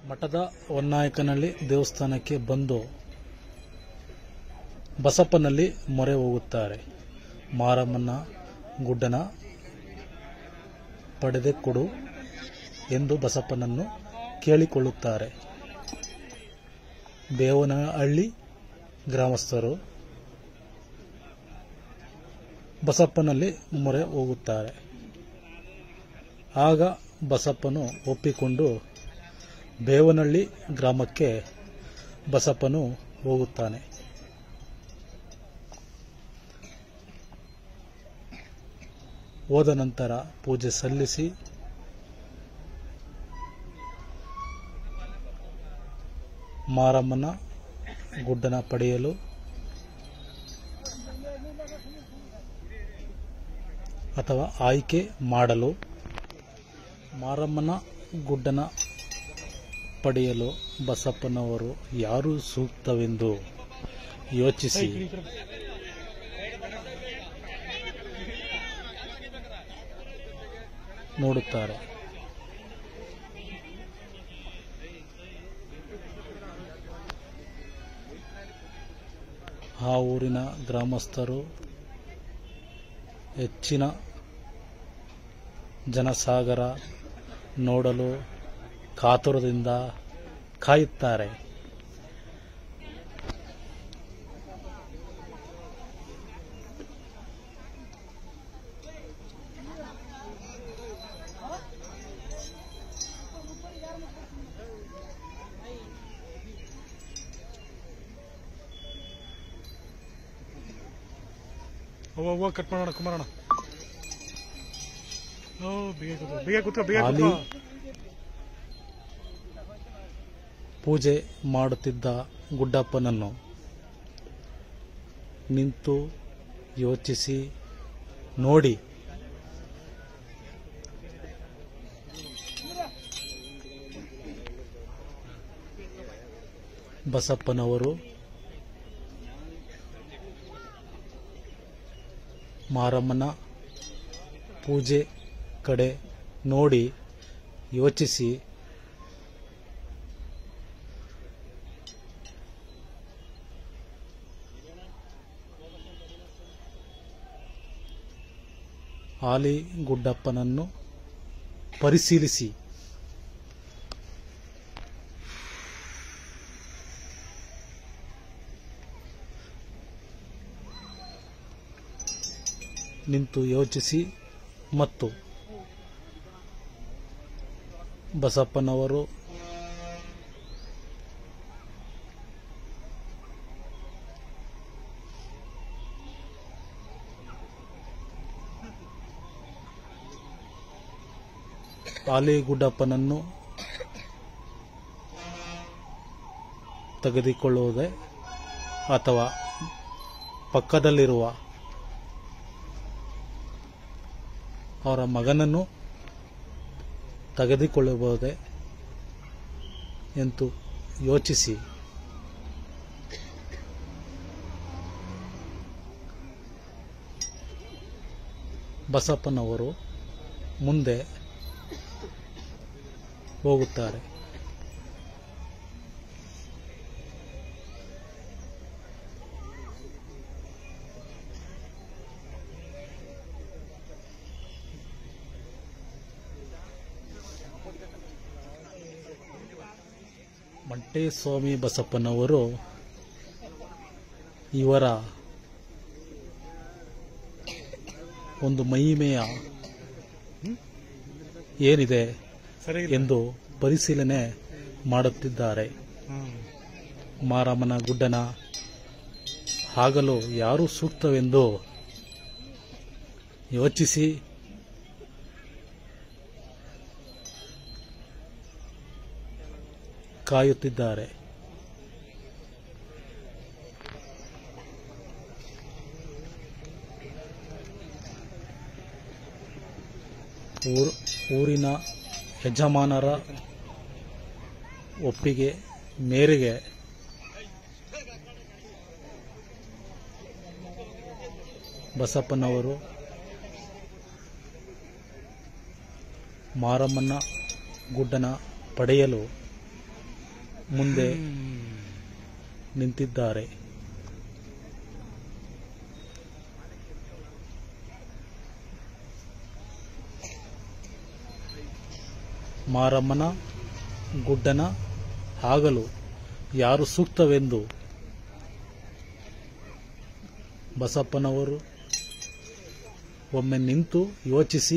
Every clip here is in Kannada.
ಮಠದ ಹೊನ್ನಾಯಕನಹಳ್ಳಿ ದೇವಸ್ಥಾನಕ್ಕೆ ಬಂದು ಬಸಪ್ಪನಲ್ಲಿ ಮೊರೆ ಹೋಗುತ್ತಾರೆ ಮಾರಮ್ಮನ ಗುಡ್ಡನ ಪಡೆದೆ ಕೊಡು ಎಂದು ಬಸಪ್ಪನನ್ನು ಕೇಳಿಕೊಳ್ಳುತ್ತಾರೆ ಬೇವನಹಳ್ಳಿ ಗ್ರಾಮಸ್ಥರು ಬಸಪ್ಪನಲ್ಲಿ ಮೊರೆ ಹೋಗುತ್ತಾರೆ ಆಗ ಬಸಪ್ಪನು ಒಪ್ಪಿಕೊಂಡು ಬೇವನಹಳ್ಳಿ ಗ್ರಾಮಕ್ಕೆ ಬಸಪ್ಪನು ಹೋಗುತ್ತಾನೆ ಹೋದ ನಂತರ ಪೂಜೆ ಸಲ್ಲಿಸಿ ಮಾರಮ್ಮನ ಗುಡ್ಡನ ಪಡೆಯಲು ಅಥವಾ ಆಯ್ಕೆ ಮಾಡಲು ಮಾರಮ್ಮನ ಗುಡ್ಡನ ಪಡೆಯಲು ಬಸಪ್ಪನವರು ಯಾರು ಸೂಕ್ತವೆಂದು ಯೋಚಿಸಿ ನೋಡುತ್ತಾರೆ ಆ ಊರಿನ ಗ್ರಾಮಸ್ಥರು ಹೆಚ್ಚಿನ ಜನಸಾಗರ ನೋಡಲು ಕಾತುರದಿಂದ ಕಾಯುತ್ತಾರೆ ಹೋಗ ಹೋಗ ಕಟ್ ಮಾಡೋಣ ಕುಮಾರಣ್ಣ ಓ ಬೇಗ ಕೂತ್ಕೋ ಬೇಗ ಕೂತ್ಕೋ ಬೇಗ ಅಲ್ಲಿ ಕೂತ್ಕೋ ಪೂಜೆ ಮಾಡುತ್ತಿದ್ದ ಗುಡ್ಡಪ್ಪನನ್ನು ನಿಂತು ಯೋಚಿಸಿ ನೋಡಿ ಬಸಪ್ಪನವರು ಮಾರಮ್ಮನ ಪೂಜೆ ಕಡೆ ನೋಡಿ ಯೋಚಿಸಿ ಹಾಲಿ ಗುಡ್ಡಪ್ಪನನ್ನು ಪರಿಶೀಲಿಸಿ ನಿಂತು ಯೋಚಿಸಿ ಮತ್ತು ಬಸಪ್ಪನವರು ಆಲಿಗುಡ್ಡಪ್ಪನನ್ನು ತೆಗೆದುಕೊಳ್ಳುವುದೇ ಅಥವಾ ಪಕ್ಕದಲ್ಲಿರುವ ಅವರ ಮಗನನ್ನು ತೆಗೆದುಕೊಳ್ಳಬಹುದೇ ಎಂದು ಯೋಚಿಸಿ ಬಸಪ್ಪನವರು ಮುಂದೆ ಹೋಗುತ್ತಾರೆ ಮಂಟೇಸ್ವಾಮಿ ಬಸಪ್ಪನವರು ಇವರ ಒಂದು ಮಹಿಮೆಯ ಏನಿದೆ ಸರಿ ಇಲ್ಲ. ಎಂದು ಪರಿಶೀಲನೆ ಮಾಡುತ್ತಿದ್ದಾರೆ ಹ್ಮ್. ಮಾರಮ್ಮನ ಗುಡ್ಡನ ಆಗಲು ಯಾರು ಸೂಕ್ತವೆಂದು ಯೋಚಿಸಿ ಕಾಯುತ್ತಿದ್ದಾರೆ ಊರ್- ಊರಿನ ಯಜಮಾನರ ಒಪ್ಪಿಗೆ ಮೇರೆಗೆ ಬಸಪ್ಪನವರು ಮಾರಮ್ಮನ ಗುಡ್ಡನ ಪಡೆಯಲು ಮುಂದೆ ನಿಂತಿದ್ದಾರೆ ಮಾರಮ್ಮನ ಗುಡ್ಡನ ಆಗಲು ಯಾರು ಸೂಕ್ತವೆಂದು ಬಸಪ್ಪನವರು ಒಮ್ಮೆ ನಿಂತು ಯೋಚಿಸಿ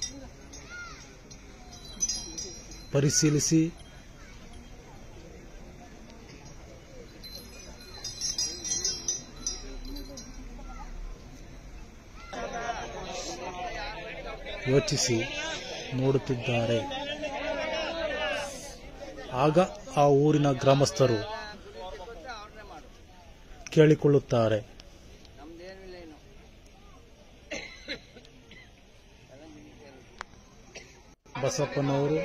ಪರಿಶೀಲಿಸಿ ಯೋಚಿಸಿ ನೋಡುತ್ತಿದ್ದಾರೆ ಆಗ ಆ ಊರಿನ ಗ್ರಾಮಸ್ಥರು ಕೇಳಿಕೊಳ್ಳುತ್ತಾರೆ ಬಸಪ್ಪನವರು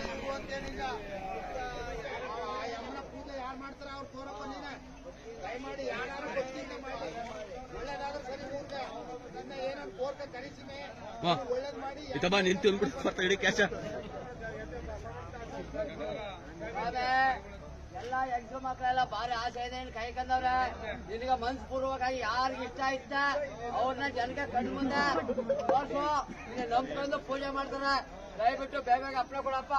ಬಾ ಇತ ಬಾ ನಿಂತು ಅಂದ್ಬಿಟ್ಟು ಬರ್ತಾ ಇಡಿ ಕ್ಯಾಶ ಅದೇ ಎಲ್ಲ ಹೆಂಗಸು ಮಕ್ಕಳೆಲ್ಲ ಭಾರಿ ಆಸೆ ಇದೆ ಕೈ ಕಂದವ್ರೆ ನಿನಗ ಮನ್ಸ್ಪೂರ್ವಕವಾಗಿ ಯಾರಿಗೆ ಇಷ್ಟ ಇತ್ತ ಅವ್ರನ್ನ ಜನಕ್ಕೆ ಕಣ್ಣು ಮುಂದೆ ತೋರ್ಸು ನಿನ್ನ ನಂಬ್ಕೊಂಡು ಪೂಜೆ ಮಾಡ್ತಾರೆ ದಯವಿಟ್ಟು ಬೇಗ ಬೇಗ ಅಪ್ಲ ಕೊಡಪ್ಪ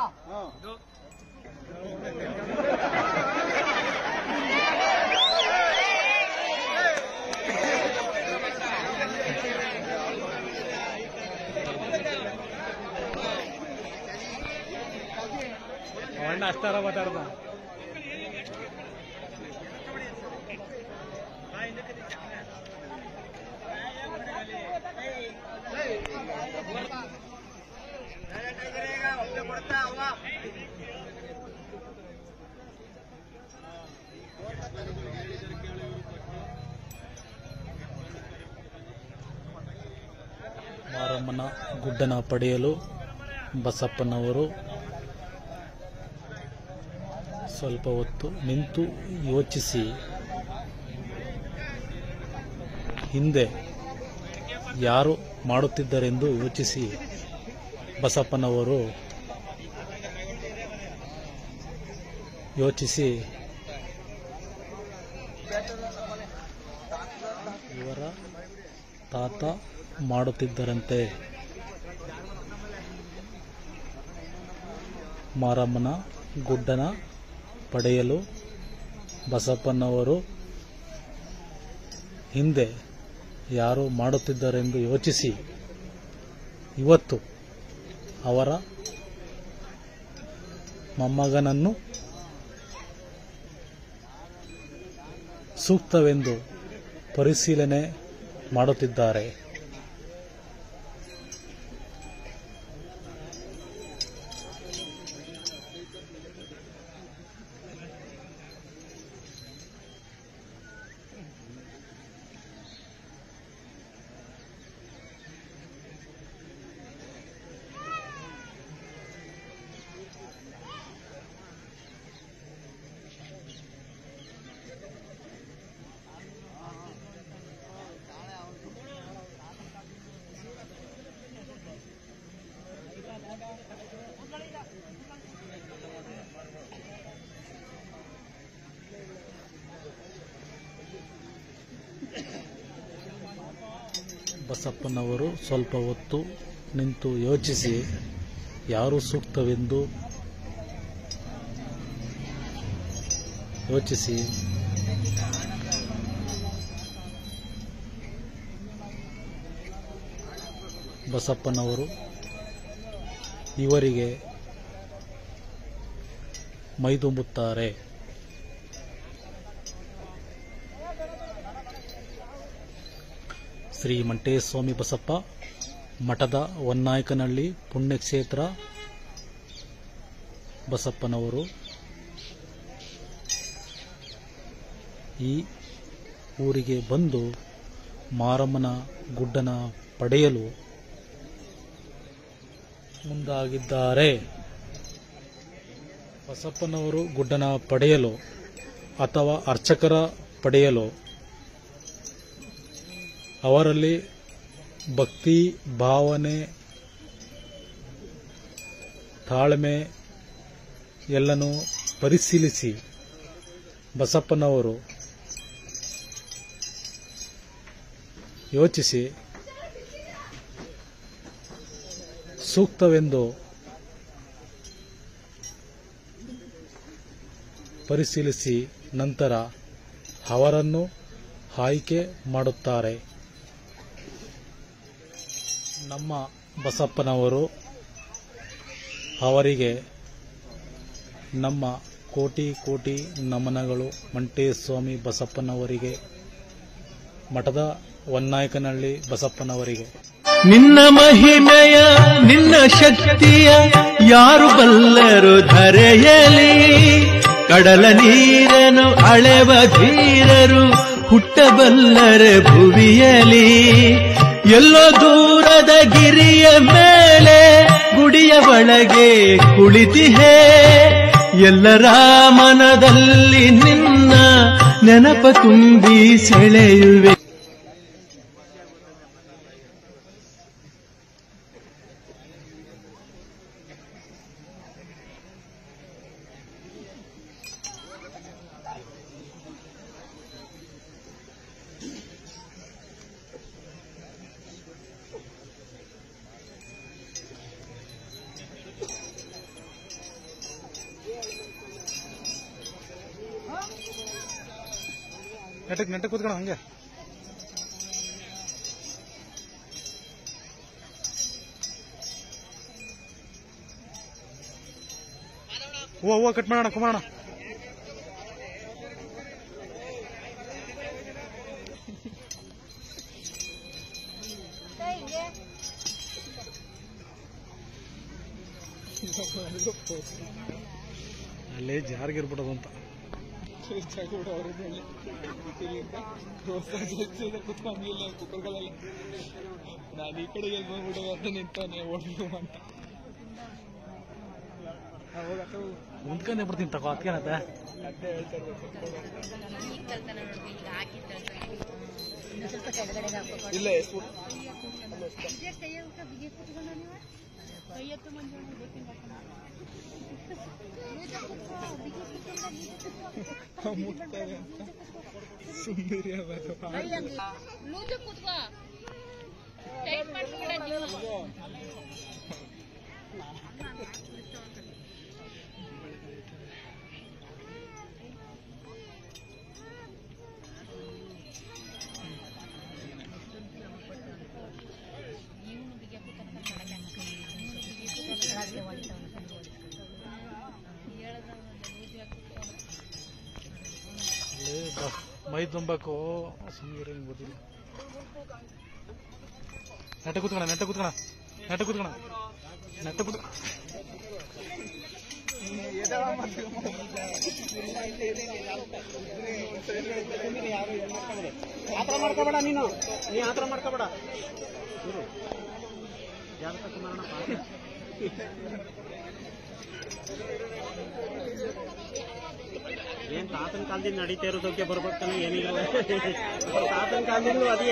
ಅಣ್ಣ ಅಷ್ಟಾರ ಮಾತಾಡ್ದ ಮಾರಮ್ಮನ ಗುಡ್ಡನ ಪಡೆಯಲು ಬಸಪ್ಪನವರು ಸ್ವಲ್ಪ ಹೊತ್ತು ನಿಂತು ಯೋಚಿಸಿ ಹಿಂದೆ ಯಾರು ಮಾಡುತ್ತಿದ್ದರೆಂದು ಯೋಚಿಸಿ ಬಸಪ್ಪನವರು ಯೋಚಿಸಿ ಇವರ ತಾತ ಮಾಡುತ್ತಿದ್ದರಂತೆ ಮಾರಮ್ಮನ ಗುಡ್ಡನ ಪಡೆಯಲು ಬಸಪ್ಪನವರು ಹಿಂದೆ ಯಾರು ಮಾಡುತ್ತಿದ್ದರೆಂದು ಯೋಚಿಸಿ ಇವತ್ತು ಅವರ ಮೊಮ್ಮಗನನ್ನು ಸೂಕ್ತವೆಂದು ಪರಿಶೀಲನೆ ಮಾಡುತ್ತಿದ್ದಾರೆ ಬಸಪ್ಪನವರು ಸ್ವಲ್ಪ ಹೊತ್ತು ನಿಂತು ಯೋಚಿಸಿ ಯಾರು ಸೂಕ್ತವೆಂದು ಯೋಚಿಸಿ ಬಸಪ್ಪನವರು ಇವರಿಗೆ ಮೈದುಂಬುತ್ತಾರೆ ಶ್ರೀ ಮಂಟೇಸ್ವಾಮಿ ಬಸಪ್ಪ ಮಠದ ಹೊನ್ನಾಯಕನಹಳ್ಳಿ ಪುಣ್ಯಕ್ಷೇತ್ರ ಬಸಪ್ಪನವರು ಈ ಊರಿಗೆ ಬಂದು ಮಾರಮ್ಮನ ಗುಡ್ಡನ ಪಡೆಯಲು ಮುಂದಾಗಿದ್ದಾರೆ ಬಸಪ್ಪನವರು ಗುಡ್ಡನ ಪಡೆಯಲು ಅಥವಾ ಅರ್ಚಕರ ಪಡೆಯಲು ಅವರಲ್ಲಿ ಭಕ್ತಿ ಭಾವನೆ ತಾಳ್ಮೆ ಎಲ್ಲನೂ ಪರಿಶೀಲಿಸಿ ಬಸಪ್ಪನವರು ಯೋಚಿಸಿ ಸೂಕ್ತವೆಂದು ಪರಿಶೀಲಿಸಿ ನಂತರ ಅವರನ್ನು ಆಯ್ಕೆ ಮಾಡುತ್ತಾರೆ ನಮ್ಮ ಬಸಪ್ಪನವರು ಅವರಿಗೆ ನಮ್ಮ ಕೋಟಿ ಕೋಟಿ ನಮನಗಳು ಮಂಟೇಸ್ವಾಮಿ ಬಸಪ್ಪನವರಿಗೆ ಮಠದ ಹೊನ್ನಾಯಕನಹಳ್ಳಿ ಬಸಪ್ಪನವರಿಗೆ ನಿನ್ನ ಮಹಿಮೆಯ ನಿನ್ನ ಶಕ್ತಿಯ ಯಾರು ಬಲ್ಲರು ಧರೆಯಲಿ ಕಡಲ ನೀರನು ಅಳೆವ ಧೀರರು ಹುಟ್ಟಬಲ್ಲರೆ ಭುವಿಯಲಿ ಎಲ್ಲೋ ದೂರದ ಗಿರಿಯ ಮೇಲೆ ಗುಡಿಯ ಒಳಗೆ ಕುಳಿತಿಹೇ ಎಲ್ಲರ ಮನದಲ್ಲಿ ನಿನ್ನ ನೆನಪ ತುಂಬಿ ಸೆಳೆಯುವೆ ನೆಟ್ಟಕ್ಕೆ ನೆಟ್ಟಕ್ಕೆ ಕೂತ್ಕೊಳ್ಳೋ ಹಂಗೆ ಹೂವ ಹೂವ ಕಟ್ ಮಾಡೋಣ ಕುಮಾರಣ ಅಲ್ಲೇ ಜಾರಿಗಿರ್ಬಿಡೋದು ಅಂತ ನಾನು ಈ ಕಡೆಗೆ ಬಂದ್ಬಿಟ್ಟು ಅಂತ ನಿಂತಾನೆ ಓಡ್ಲು ಅಂತ ಮುಂದ್ಕೊಂಡೆ ಬಿಡ್ತೀನಿ ತಗೋ ಅದಕ್ಕೇನತ್ತೆ ಇಲ್ಲ ಸುಂದರಿ ಲೂಜು ಕೂತ್ಕೋ ಟೈಟ್ ಮಾಡ್ಸ್ಬಿಡ ನೀವು ಅಲ್ಲೇ ಬಸ್ ಮೈ ತುಂಬಬೇಕು ಸುಮ್ಮನೆ ಹಿಂಗೆ ಗೊತ್ತಿಲ್ಲ ನೆಟ್ಟ ಕೂತ್ಕೋಣ ನೆಟ್ಟ ಕೂತ್ಕೋಣ ನೆಟ್ಟ ಕೂತ್ಕೋಣ ನೆಟ್ಟ ಕೂತ್ ಆತರ ಮಾಡ್ಕೋಬೇಡ ನೀನು ನೀ ಆತರ ಮಾಡ್ಕೋಬೇಡ ಏನ್ ತಾತನ ಕಾಲದಿಂದ ನಡೀತಾ ಇರೋದಕ್ಕೆ ಬರ್ಬೇಕಾನೆ ಏನಿಲ್ಲ ತಾತನ ಕಾಲದಿಂದ ಅದೇ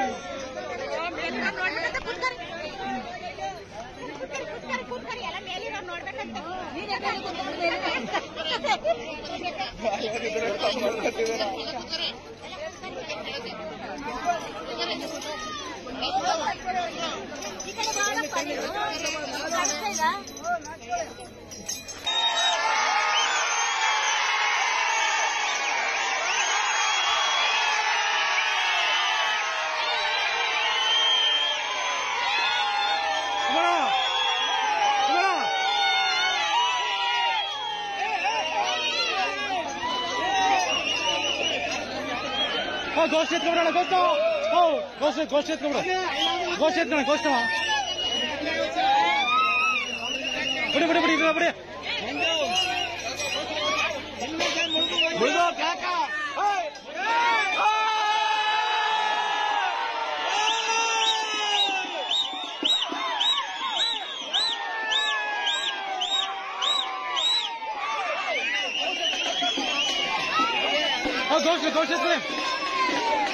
ಕುಮಾರ ಕುಮಾರ ಹಾ ಗೋಷ್ಠಿ ಎತ್ಕೊಂಡ್ಬಿಡೋಣ ಗೋಷ್ಠ ಹೋ ಗೋಷ್ಠಿ ಗೋಷ್ಠಿ ಎತ್ಕೊಂಡ್ಬಿಡ ಗೋಷ್ಠಿ ಎತ್ಕೋಣ ಗೋಷ್ಠ ಬಿಡಿ ಬಿಡಿ ಬಿಡಿ ಬಿಡಿ ಬಿಡಿ ಹಾ ಗೋಷ್ಠಿ ಗೋಷ್ಠಿ ಎತ್ಕೊಳ್ಳಿ